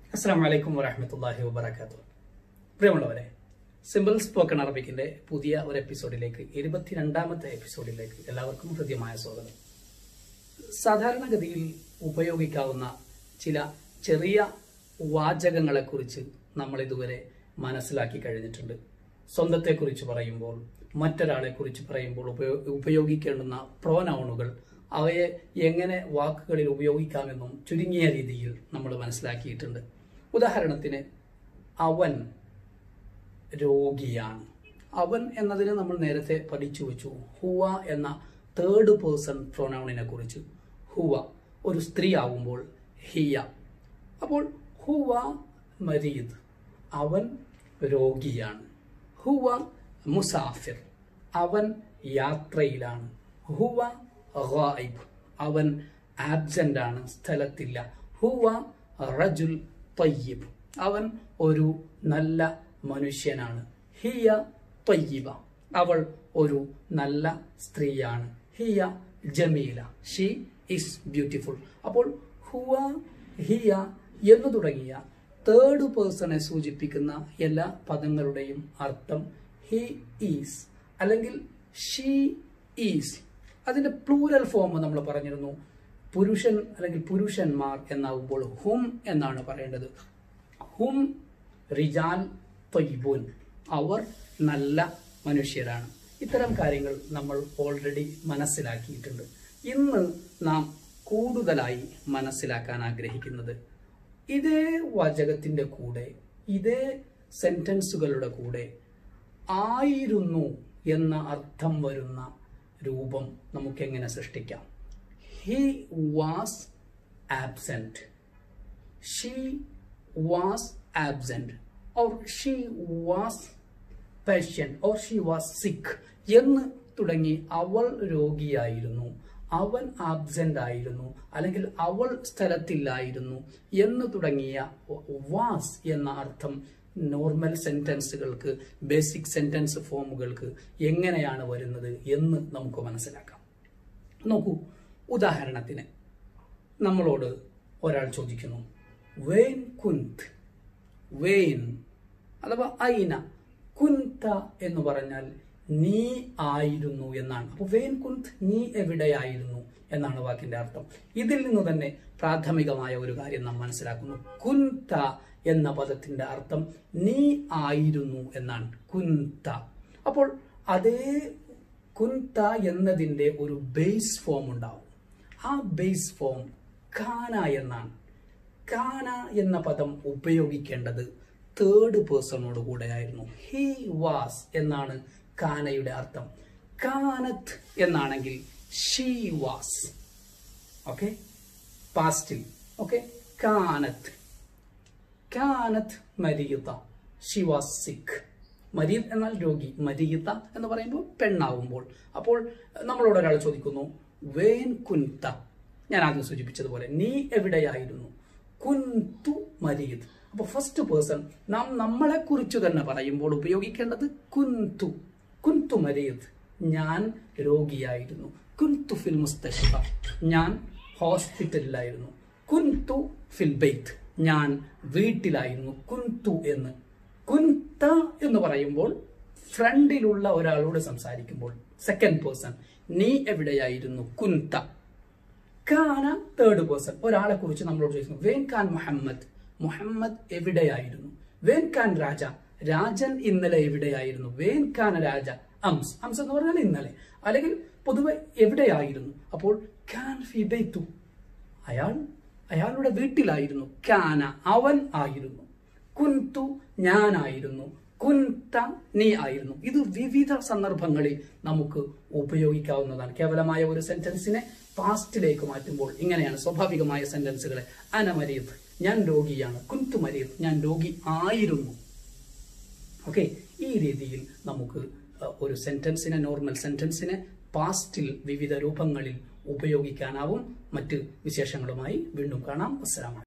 അസ്സാം വലൈക്കും വറഹമത്തല്ലാഹി വബർക്കാത്തു പ്രിയമുള്ളവരെ സിമ്പിൾ സ്പോക്കൺ അറബിക്കിന്റെ പുതിയ ഒരു എപ്പിസോഡിലേക്ക് ഇരുപത്തിരണ്ടാമത്തെ എപ്പിസോഡിലേക്ക് എല്ലാവർക്കും ഹൃദ്യമായ സ്വാഗതം സാധാരണഗതിയിൽ ഉപയോഗിക്കാവുന്ന ചില ചെറിയ വാചകങ്ങളെക്കുറിച്ച് നമ്മൾ ഇതുവരെ മനസ്സിലാക്കി കഴിഞ്ഞിട്ടുണ്ട് സ്വന്തത്തെക്കുറിച്ച് പറയുമ്പോൾ മറ്റൊരാളെക്കുറിച്ച് പറയുമ്പോൾ ഉപയോ- ഉപയോഗിക്കേണ്ടുന്ന പ്രോനൗണുകൾ അവയെ എങ്ങനെ വാക്കുകളിൽ ഉപയോഗിക്കാമെന്നും ചുരുങ്ങിയ രീതിയിൽ നമ്മൾ മനസ്സിലാക്കിയിട്ടുണ്ട് ഉദാഹരണത്തിന് അവൻ രോഗിയാണ് അവൻ എന്നതിന് നമ്മൾ നേരത്തെ പഠിച്ചു വെച്ചു ഹുവ എന്ന തേർഡ് പേഴ്സൺ പ്രൊനൗണിനെ കുറിച്ച് ഹുവ ഒരു സ്ത്രീ ആവുമ്പോൾ ഹിയ അപ്പോൾ ഹുവ മരീദ് അവൻ രോഗിയാണ് ഹുവ മുസാഫിർ അവൻ യാത്രയിലാണ് ഹുവ ഗായിബ് അവൻ ആബ്സെന്റ് ആണ് സ്ഥലത്തില്ല ഹുവ റജുൽ തയ്യിബ് അവൻ ഒരു നല്ല മനുഷ്യനാണ് ഹിയ തയ്യിബ അവൾ ഒരു നല്ല സ്ത്രീയാണ് ഹിയ ജമീല ഷീ ഇസ് ബ്യൂട്ടിഫുൾ അപ്പോൾ ഹുവ ഹിയ എന്നു തുടങ്ങിയ തേർഡ് പേഴ്സണെ സൂചിപ്പിക്കുന്ന എല്ലാ പദങ്ങളുടെയും അർത്ഥം ഹി ഈസ് അല്ലെങ്കിൽ ഷീ ഈസ് അതിന്റെ പ്ലൂരൽ ഫോം നമ്മൾ പറഞ്ഞിരുന്നു പുരുഷൻ അല്ലെങ്കിൽ പുരുഷന്മാർ എന്നാവുമ്പോൾ ഹും എന്നാണ് പറയേണ്ടത് ഹും റിജാൽ തൊയ്ബുൻ അവർ നല്ല മനുഷ്യരാണ് ഇത്തരം കാര്യങ്ങൾ നമ്മൾ ഓൾറെഡി മനസ്സിലാക്കിയിട്ടുണ്ട് ഇന്ന് നാം കൂടുതലായി മനസ്സിലാക്കാൻ ആഗ്രഹിക്കുന്നത് ഇതേ വാചകത്തിന്റെ കൂടെ ഇതേ സെന്റൻസുകളുടെ കൂടെ ആയിരുന്നു എന്ന അർത്ഥം വരുന്ന രൂപം നമുക്ക് എങ്ങനെ സൃഷ്ടിക്കാം he was absent she was absent or she was patient or she was sick എന്ന് തുടങ്ങി അവൾ രോഗിയായിരുന്നു അവൻ ആബ്സെന്റ് ആയിരുന്നു അല്ലെങ്കിൽ അവൾ സ്ഥലത്തില്ലായിരുന്നു എന്ന് തുടങ്ങിയ വാസ് എന്ന അർത്ഥം നോർമൽ സെന്റൻസുകൾക്ക് ബേസിക് സെന്റൻസ് ഫോമുകൾക്ക് എങ്ങനെയാണ് വരുന്നത് എന്ന് നമുക്ക് മനസ്സിലാക്കാം നോക്കൂ ഉദാഹരണത്തിന് നമ്മളോട് ഒരാൾ ചോദിക്കുന്നു വേൻ കുന്ത് വേൻ അഥവാ ഐന കുന്ത എന്ന് പറഞ്ഞാൽ നീ ആയിരുന്നു എന്നാണ് അപ്പൊ വേൻ കുന്ത് നീ എവിടെയായിരുന്നു എന്നാണ് വാക്കിന്റെ അർത്ഥം ഇതിൽ നിന്ന് തന്നെ പ്രാഥമികമായ ഒരു കാര്യം നാം മനസ്സിലാക്കുന്നു കുന്ത എന്ന പദത്തിന്റെ അർത്ഥം നീ ആയിരുന്നു എന്നാണ് കുന്ത അപ്പോൾ അതേ കുന്ത എന്നതിന്റെ ഒരു ബേസ് ഫോം ഉണ്ടാവും ആ ബേസ് ഫോം കാന എന്നാണ് കാന എന്ന പദം ഉപയോഗിക്കേണ്ടത് തേർഡ് പേഴ്സണോട് കൂടെയായിരുന്നു ഹി വാസ് എന്നാണ് കാനയുടെ അർത്ഥം കാനത്ത് എന്നാണെങ്കിൽ ഷീ വാസ് ഓക്കെ പാസ്റ്റിൽ ഓക്കെ കാനത്ത് കാനത്ത് മരീത ഷി വാസ് സിക്ക് മരീദ് എന്നാൽ രോഗി മരീത എന്ന് പറയുമ്പോൾ പെണ്ണാവുമ്പോൾ അപ്പോൾ നമ്മളോട് ഒരാൾ ചോദിക്കുന്നു വേൻ കുന്ത ഞാൻ ആദ്യം സൂചിപ്പിച്ചതുപോലെ നീ എവിടെയായിരുന്നു കുന്തു മരീദ് അപ്പൊ ഫസ്റ്റ് പേഴ്സൺ നാം നമ്മളെ കുറിച്ച് തന്നെ പറയുമ്പോൾ ഉപയോഗിക്കേണ്ടത് കുന്തു കുന്തു മരീദ് ഞാൻ രോഗിയായിരുന്നു കുന്തു ഫിൽ മുസ്തഷ്ഫ ഞാൻ ഹോസ്പിറ്റലിലായിരുന്നു കുന്തു ഫിൽ ബെയ്ത്ത് ഞാൻ വീട്ടിലായിരുന്നു കുന്തു എന്ന് കുന്ത എന്ന് പറയുമ്പോൾ ഫ്രണ്ടിലുള്ള ഒരാളോട് സംസാരിക്കുമ്പോൾ സെക്കൻഡ് പേഴ്സൺ നീ എവിടെയായിരുന്നു കുന്ത കാന തേർഡ് പേഴ്സൺ ഒരാളെ കുറിച്ച് നമ്മളോട് ചോദിക്കുന്നു വേൻ ഖാൻ മുഹമ്മദ് മുഹമ്മദ് എവിടെയായിരുന്നു വേൻ ഖാൻ രാജ രാജൻ ഇന്നലെ എവിടെയായിരുന്നു വേൻ ഖാൻ രാജ അംസ് അംസ് എന്ന് പറഞ്ഞാൽ ഇന്നലെ അല്ലെങ്കിൽ പൊതുവെ എവിടെയായിരുന്നു അപ്പോൾ ഖാൻ ഫിബൈത്തു അയാൾ അയാളുടെ വീട്ടിലായിരുന്നു കാന അവൻ ആയിരുന്നു കുന്തു ഞാനായിരുന്നു കുന്ത നീ ആയിരുന്നു ഇത് വിവിധ സന്ദർഭങ്ങളിൽ നമുക്ക് ഉപയോഗിക്കാവുന്നതാണ് കേവലമായ ഒരു സെന്റൻസിനെ പാസ്റ്റിലേക്ക് മാറ്റുമ്പോൾ ഇങ്ങനെയാണ് സ്വാഭാവികമായ സെന്റൻസുകളെ അനമരീത് ഞാൻ രോഗിയാണ് കുന്തു മരീത് ഞാൻ രോഗി ആയിരുന്നു ഓക്കെ ഈ രീതിയിൽ നമുക്ക് അഹ്, ഒരു സെന്റൻസിനെ നോർമൽ സെന്റൻസിനെ പാസ്റ്റിൽ വിവിധ രൂപങ്ങളിൽ ഉപയോഗിക്കാനാവും മറ്റ് വിശേഷങ്ങളുമായി വീണ്ടും കാണാം അസ്സലാമു